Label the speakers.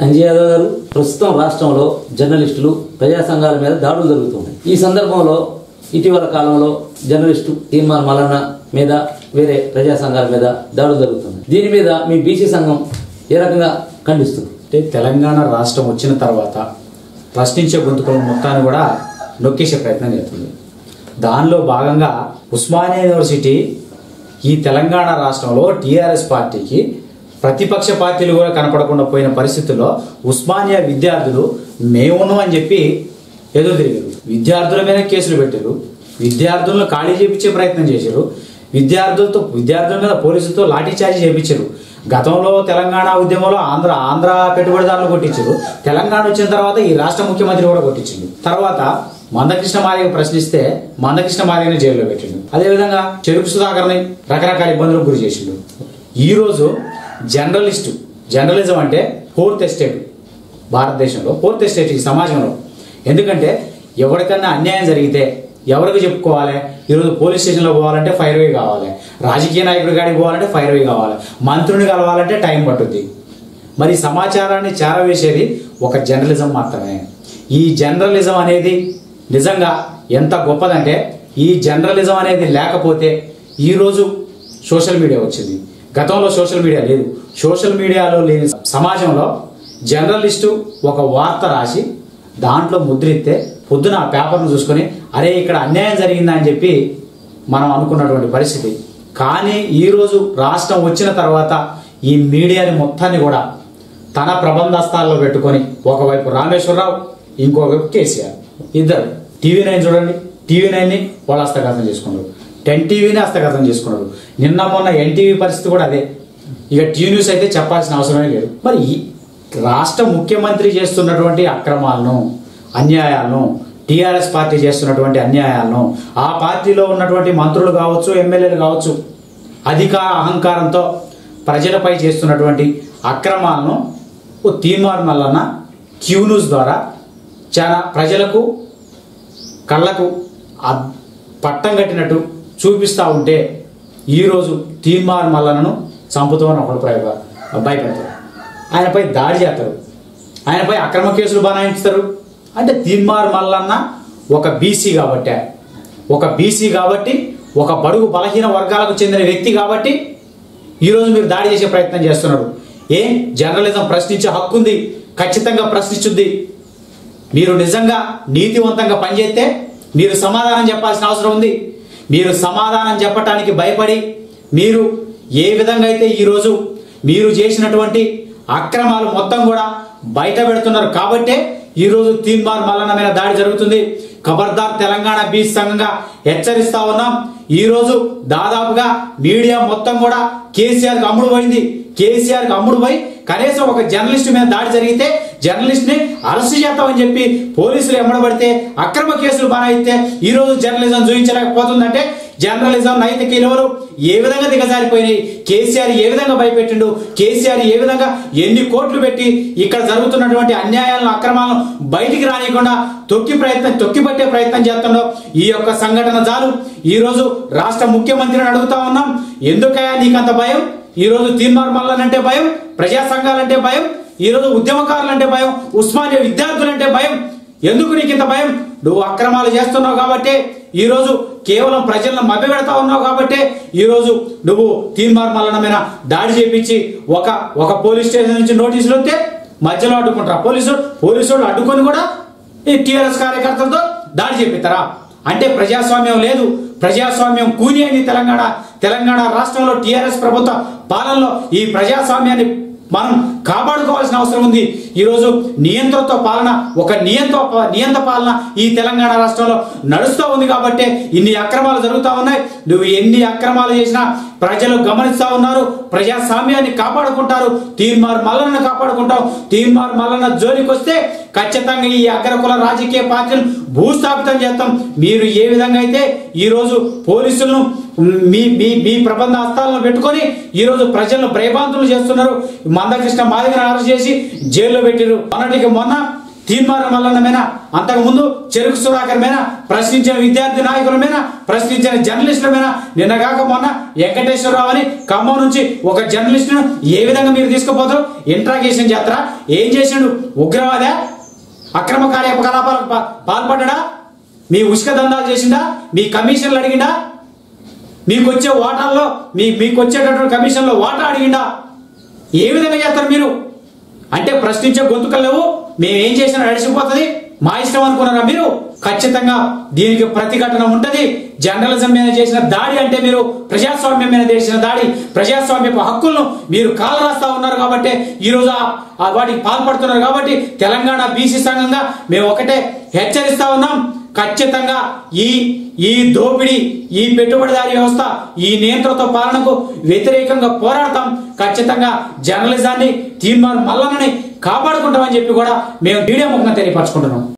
Speaker 1: అంజయ్ యాదవ్ గారు ప్రస్తుతం రాష్ట్రంలో జర్నలిస్టులు ప్రజా సంఘాల మీద దాడులు జరుగుతున్నాయి ఈ సందర్భంలో ఇటీవల కాలంలో జర్నలిస్టు తీర్మాన్ మల్లన్న మీద వేరే ప్రజా సంఘాల మీద దాడులు జరుగుతున్నాయి దీని మీద మీ బీసీ సంఘం ఏ రకంగా ఖండిస్తుంది
Speaker 2: అంటే తెలంగాణ రాష్ట్రం వచ్చిన తర్వాత ప్రశ్నించే గొంతుకుల మొత్తాన్ని కూడా నొక్కేసే ప్రయత్నం చేస్తుంది దానిలో భాగంగా ఉస్మానియా యూనివర్సిటీ ఈ తెలంగాణ రాష్ట్రంలో టీఆర్ఎస్ పార్టీకి ప్రతిపక్ష పార్టీలు కూడా కనపడకుండా పోయిన పరిస్థితుల్లో ఉస్మానియా విద్యార్థులు మేమున్నామని చెప్పి ఎదురు తిరిగారు విద్యార్థుల మీద కేసులు పెట్టారు విద్యార్థులను ఖాళీ చేపించే ప్రయత్నం చేశారు విద్యార్థులతో విద్యార్థుల మీద పోలీసులతో లాఠీ చార్జ్ చేపించారు గతంలో తెలంగాణ ఉద్యమంలో ఆంధ్ర ఆంధ్ర పెట్టుబడిదారులు కొట్టించారు తెలంగాణ వచ్చిన తర్వాత ఈ రాష్ట్ర ముఖ్యమంత్రి కూడా కొట్టించిండు తర్వాత మందకృష్ణ మాదిగ ప్రశ్నిస్తే మందకృష్ణ మాదిగని జైల్లో పెట్టిండు అదేవిధంగా చెరుకు సుధాకర్ని రకరకాల ఇబ్బందులకు గురి చేసిండు ఈ రోజు జర్నలిస్టు జర్నలిజం అంటే ఫోర్త్ ఎస్టేట్ భారతదేశంలో ఫోర్త్ ఎస్టేట్ ఈ సమాజంలో ఎందుకంటే ఎవరికన్నా అన్యాయం జరిగితే ఎవరికి చెప్పుకోవాలి ఈరోజు పోలీస్ స్టేషన్లో పోవాలంటే ఫైర్ వే కావాలి రాజకీయ నాయకుడి కాడికి పోవాలంటే ఫైర్ వే కావాలి మంత్రుని కలవాలంటే టైం పట్టుద్ది మరి సమాచారాన్ని చేరవేసేది ఒక జర్నలిజం మాత్రమే ఈ జర్నలిజం అనేది నిజంగా ఎంత గొప్పదంటే ఈ జర్నలిజం అనేది లేకపోతే ఈరోజు సోషల్ మీడియా వచ్చింది గతంలో సోషల్ మీడియా లేదు సోషల్ మీడియాలో లేని సమాజంలో జర్నలిస్టు ఒక వార్త రాసి దాంట్లో ముద్రిస్తే పొద్దున ఆ పేపర్ను చూసుకొని అరే ఇక్కడ అన్యాయం జరిగిందా అని చెప్పి మనం అనుకున్నటువంటి పరిస్థితి కానీ ఈరోజు రాష్ట్రం వచ్చిన తర్వాత ఈ మీడియాని మొత్తాన్ని కూడా తన ప్రబంధస్థాల్లో పెట్టుకొని ఒకవైపు రామేశ్వరరావు ఇంకోవైపు కేసీఆర్ ఇద్దరు టీవీ నైన్ చూడండి టీవీ నైన్ని వాళ్ళు హస్తగతం చేసుకున్నారు టెన్ టీవీని హస్తగతం చేసుకున్నారు నిన్న మొన్న ఎన్టీవీ పరిస్థితి కూడా అదే ఇక టీవీ న్యూస్ అయితే చెప్పాల్సిన అవసరమే లేదు మరి ఈ రాష్ట్ర ముఖ్యమంత్రి చేస్తున్నటువంటి అక్రమాలను అన్యాయాలను టీఆర్ఎస్ పార్టీ చేస్తున్నటువంటి అన్యాయాలను ఆ పార్టీలో ఉన్నటువంటి మంత్రులు కావచ్చు ఎమ్మెల్యేలు కావచ్చు అధికార అహంకారంతో ప్రజలపై చేస్తున్నటువంటి అక్రమాలను ఓ తీర్మార్ మల్లన్న క్యూ న్యూస్ ద్వారా చాలా ప్రజలకు కళ్ళకు అద్- పట్టం కట్టినట్టు చూపిస్తూ ఉంటే ఈరోజు తీర్మార్ మల్లనను చంపుతామని ఒకడు ప్రయోగ భయపెడతారు ఆయనపై దాడి చేస్తారు ఆయనపై అక్రమ కేసులు బనాయించుతారు అంటే తీర్మార్ మల్లన్న ఒక బీసీ కాబట్టే ఒక బీసీ కాబట్టి ఒక బడుగు బలహీన వర్గాలకు చెందిన వ్యక్తి కాబట్టి ఈరోజు మీరు దాడి చేసే ప్రయత్నం చేస్తున్నారు ఏ జర్నలిజం ప్రశ్నించే హక్కు ఉంది ఖచ్చితంగా ప్రశ్నించుద్ది మీరు నిజంగా నీతివంతంగా పనిచేస్తే మీరు సమాధానం చెప్పాల్సిన అవసరం ఉంది మీరు సమాధానం చెప్పటానికి భయపడి మీరు ఏ విధంగా అయితే ఈరోజు మీరు చేసినటువంటి అక్రమాలు మొత్తం కూడా బయట పెడుతున్నారు కాబట్టే ఈరోజు తీన్మార్ మల్లన్న మీద దాడి జరుగుతుంది ఖబర్దార్ తెలంగాణ బీచ్ సంఘంగా హెచ్చరిస్తా ఉన్నాం ఈ రోజు దాదాపుగా మీడియా మొత్తం కూడా కేసీఆర్ కి అమ్ముడు పోయింది కేసీఆర్ కి అమ్ముడు పోయి కనీసం ఒక జర్నలిస్ట్ మీద దాడి జరిగితే జర్నలిస్ట్ ని అరెస్ట్ చేస్తామని చెప్పి పోలీసులు ఎమ్మడబడితే అక్రమ కేసులు బనాయిస్తే ఈ రోజు జర్నలిజం చూపించలేకపోతుందంటే జర్నలిజం నైతిక విలువలు ఏ విధంగా దిగజారిపోయినాయి కేసీఆర్ ఏ విధంగా భయపెట్టిండు కేసీఆర్ ఏ విధంగా ఎన్ని కోట్లు పెట్టి ఇక్కడ జరుగుతున్నటువంటి అన్యాయాలను అక్రమాలను బయటికి రానియకుండా తొక్కి ప్రయత్నం తొక్కి పట్టే ప్రయత్నం చేస్తుండో ఈ యొక్క సంఘటన చాలు ఈ రోజు రాష్ట్ర ముఖ్యమంత్రిని అడుగుతా ఉన్నాం ఎందుకయ్యా నీకంత భయం ఈ రోజు తీర్మార్ మల్లనంటే భయం ప్రజా సంఘాలంటే భయం ఈ రోజు ఉద్యమకారులంటే భయం ఉస్మానియా విద్యార్థులంటే భయం ఎందుకు నీకు ఇంత భయం నువ్వు అక్రమాలు చేస్తున్నావు కాబట్టి ఈ రోజు కేవలం ప్రజలను మభ్యపెడతా ఉన్నావు కాబట్టి ఈ రోజు నువ్వు తీర్మార్ మల్లన మీద దాడి చేపించి ఒక ఒక పోలీస్ స్టేషన్ నుంచి నోటీసులు వస్తే మధ్యలో అడ్డుకుంటారా పోలీసు పోలీసు వాళ్ళు అడ్డుకొని కూడా ఈ టీఆర్ఎస్ కార్యకర్తలతో దాడి చేపిస్తారా అంటే ప్రజాస్వామ్యం లేదు ప్రజాస్వామ్యం కూని అయింది తెలంగాణ తెలంగాణ రాష్ట్రంలో టీఆర్ఎస్ ప్రభుత్వ పాలనలో ఈ ప్రజాస్వామ్యాన్ని మనం కాపాడుకోవాల్సిన అవసరం ఉంది ఈరోజు నియంత్రణతో పాలన ఒక నియంత్ర నియంత్ర పాలన ఈ తెలంగాణ రాష్ట్రంలో నడుస్తూ ఉంది కాబట్టి ఇన్ని అక్రమాలు జరుగుతూ ఉన్నాయి నువ్వు ఎన్ని అక్రమాలు చేసినా ప్రజలు గమనిస్తా ఉన్నారు ప్రజాస్వామ్యాన్ని కాపాడుకుంటారు తీర్మార్ మల్లన్న కాపాడుకుంటావు తీర్మార్ మల్లన్న జోలికి వస్తే ఖచ్చితంగా ఈ అగ్రకుల రాజకీయ పార్టీలను భూస్థాపితం చేస్తాం మీరు ఏ విధంగా అయితే ఈ రోజు పోలీసులను మీ మీ మీ ప్రబంధ హస్తాలను పెట్టుకొని ఈ రోజు ప్రజలను భయభ్రాంతులు చేస్తున్నారు మందకృష్ణ మాదిగను అరెస్ట్ చేసి జైల్లో పెట్టారు మొన్నటికి మొన్న తీర్మానం వల్లనమైనా అంతకుముందు చెరుకు సుధాకరమైన ప్రశ్నించిన విద్యార్థి నాయకులమైన ప్రశ్నించిన జర్నలిస్టులమైన నిన్న కాక మొన్న వెంకటేశ్వరరావు అని ఖమ్మం నుంచి ఒక జర్నలిస్టును ఏ విధంగా మీరు తీసుకుపోతారు ఇంట్రాగేషన్ చేస్తారా ఏం చేసిండు ఉగ్రవాదే అక్రమ కార్యకలాపాలకు పా- పాల్పడ్డా మీ ఉష్క దందాలు చేసిండా మీ కమిషన్లు అడిగిండా మీకు వచ్చే ఓటాల్లో మీ మీకు వచ్చేటటువంటి కమిషన్లో ఓటా అడిగిండా ఏ విధంగా చేస్తారు మీరు అంటే ప్రశ్నించే గొంతుకలు లేవు మేము ఏం చేసినా నడిచిపోతుంది మా ఇష్టం అనుకున్నారా మీరు ఖచ్చితంగా దీనికి ప్రతిఘటన ఉంటది జర్నలిజం మీద చేసిన దాడి అంటే మీరు ప్రజాస్వామ్యం మీద చేసిన దాడి ప్రజాస్వామ్యపు హక్కులను మీరు కాలరాస్తా ఉన్నారు కాబట్టి ఈ రోజు ఆ- ఆ వాటికి పాల్పడుతున్నారు కాబట్టి తెలంగాణ బీసీ సంఘంగా మేము ఒకటే హెచ్చరిస్తా ఉన్నాం ఖచ్చితంగా ఈ ఈ దోపిడీ ఈ పెట్టుబడిదారీ వ్యవస్థ ఈ నియంత్రణతో పాలనకు వ్యతిరేకంగా పోరాడతాం ఖచ్చితంగా జర్నలిజాన్ని తీర్మానం మల్లనని కాపాడుకుంటామని చెప్పి కూడా మేము మీడియా ముఖంగా తెలియపరచుకుంటున్నాం